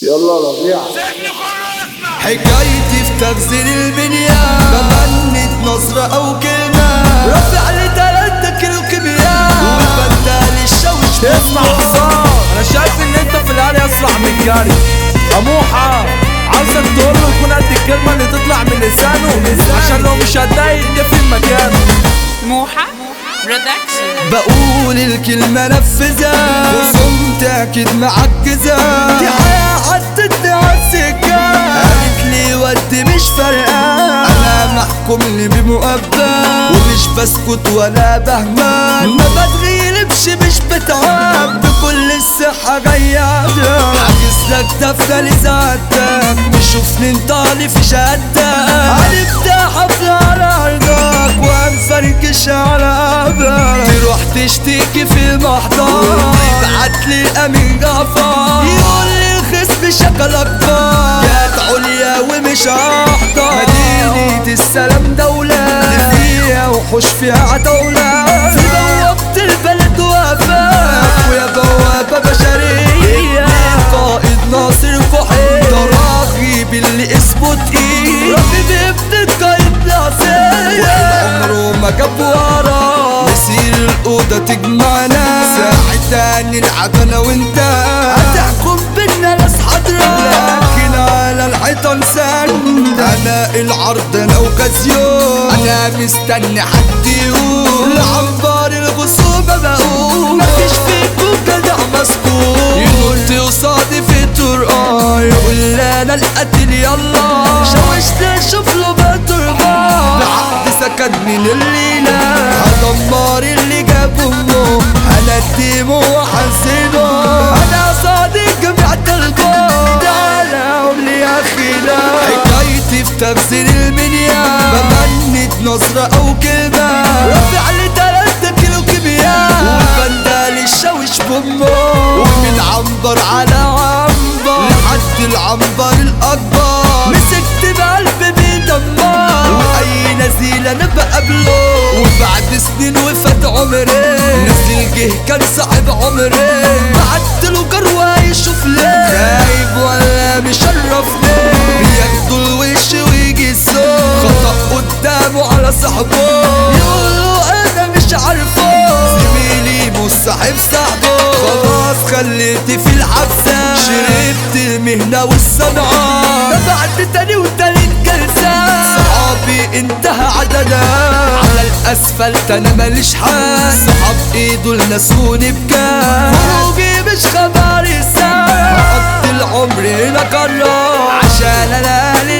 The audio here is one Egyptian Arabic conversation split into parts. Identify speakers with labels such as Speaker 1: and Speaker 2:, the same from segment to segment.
Speaker 1: يلا ربيع
Speaker 2: حكايتي في تغزير البنيان بمنت نظرة أو كلمة رافع لي تلاتة كيلو كيمياء وبدال الشوش
Speaker 3: اسمع حصان انا شايف ان انت في العالي اسرع من جري اموحة عاوزك تقول له يكون قد الكلمة اللي تطلع من لسانه عشان لو مش هتضايق يقفل مكانه
Speaker 4: موحة برودكشن
Speaker 2: بقول الكلمة نفذها وصمت أكيد معجزة دي حياة عدتني عالسكة قالت لي ودي مش فارقة أنا محكوم لي بمؤبد ومش بسكت ولا بهمل ما بتغيلبش مش بتعب بكل الصحة جاية عاجز لك دفتر لسعادتك نشوفني انطالي في شهادتك هنبدأ حفلة على أرضك وهنفركش على قبرك تروح تشتكي في المحضر يبعت لي الأمين جعفر يقول لي الخصم شكل أكبر يا عليا ومش هحضر مدينة السلام دولة اللي فيها وحوش فيها عتولة في بوابة البلد وفاء ويا بوابة بشرية قائد ناصر كحيل ده راغب اللي اسمه تقيل راغب ابن القايد ناصر عمره ما جاب ورا مسير الأوضة تجمعنا ساعتها نلعب أنا وأنت هتحكم بينا ناس حضرة لكن على الحيطان سند أنا العرض أنا وكازيون أنا مستني حد يقول لعنبر الخصومة بقول مفيش فيكم جدع مسكون ينط قصادي في الطرقان يقول لي أنا القتل يلا شوشت أشوف له بتربان لحد سكن من الليلة هدمر اللي جاب أمه هندمه وحزنه أنا صادق جميع الباب تعالى قول لي يا أخينا حكايتي في تغزير المنيا بمنت نظرة أو كلمة رافع لي تلاتة كيلو كيمياء وبندال الشوش بأمه ومن عنبر على عنبر لحد العنبر الأكبر مسكت بقلبي بيدمر وأي نزيل أنا بقابله وبعد سنين وفات عمري نزل جه كان صاحب عمري بعت له جروة يشوف ليه خايب ولا مشرفني بياخدوا الوش ويجي الصوت خطأ قدامه على صاحبه يقولوا أنا مش عارفه زميلي مش صاحب صاحبه خلاص خليتي في الحبسة شربت المهنة والصنعة دفعت تاني وتالت جلسة صحابي انتهى عددها على الاسفلت انا ماليش حال صحاب ايده لنسوني بكام خروجي مش خبر الساعة هقضي العمر هنا كرار عشان انا اهلي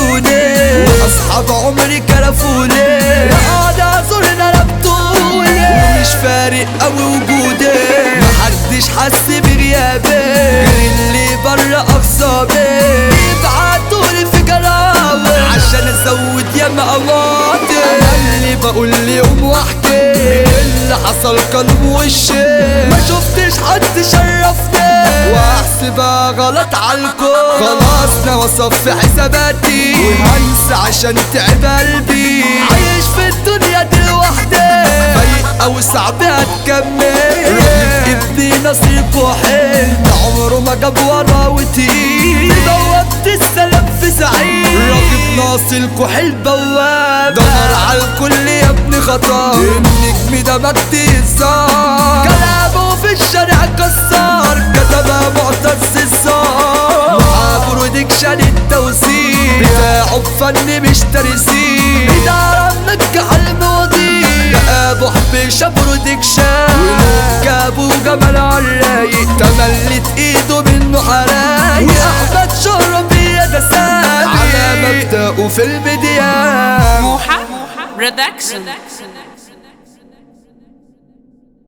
Speaker 2: نسيوني واصحاب عمري كرفوني قاعد ازورنا ربطوني ومش فارق اوي وجودي محدش حس بغيابي غير اللي بره اقصابي يبعتولي في جراوي عشان ازود يا مقواطي انا اللي بقول ليهم واحكي اللي حصل كان وشي ما شفتش حد شرفني واحسبها غلط عالكل خلاص ناوي اصفي حساباتي وهنسى عشان تعب قلبي عايش في الدنيا دي لوحدي فايق او صعب هتكمل راجل ابني نصيب وحيل ده عمره ما جاب ورا وتقيل بوابة السلام في سعيد راجل ناصر الكحيل بواب دمر على الكل يا ابني خطا النجم ده مجدي الزار كلامه في الشارع كسر كتبها معتز الزار محا برودكشن التوزيع بتاعه بفن مش ترسيم إدارة منجح المواضيع ده أبو حبيشة برودكشن جابوا جمال عالرايق تملت ايده منه حرايق واحمد شربي ده سامي على مبدأه في الميديا
Speaker 4: موحة برودكشن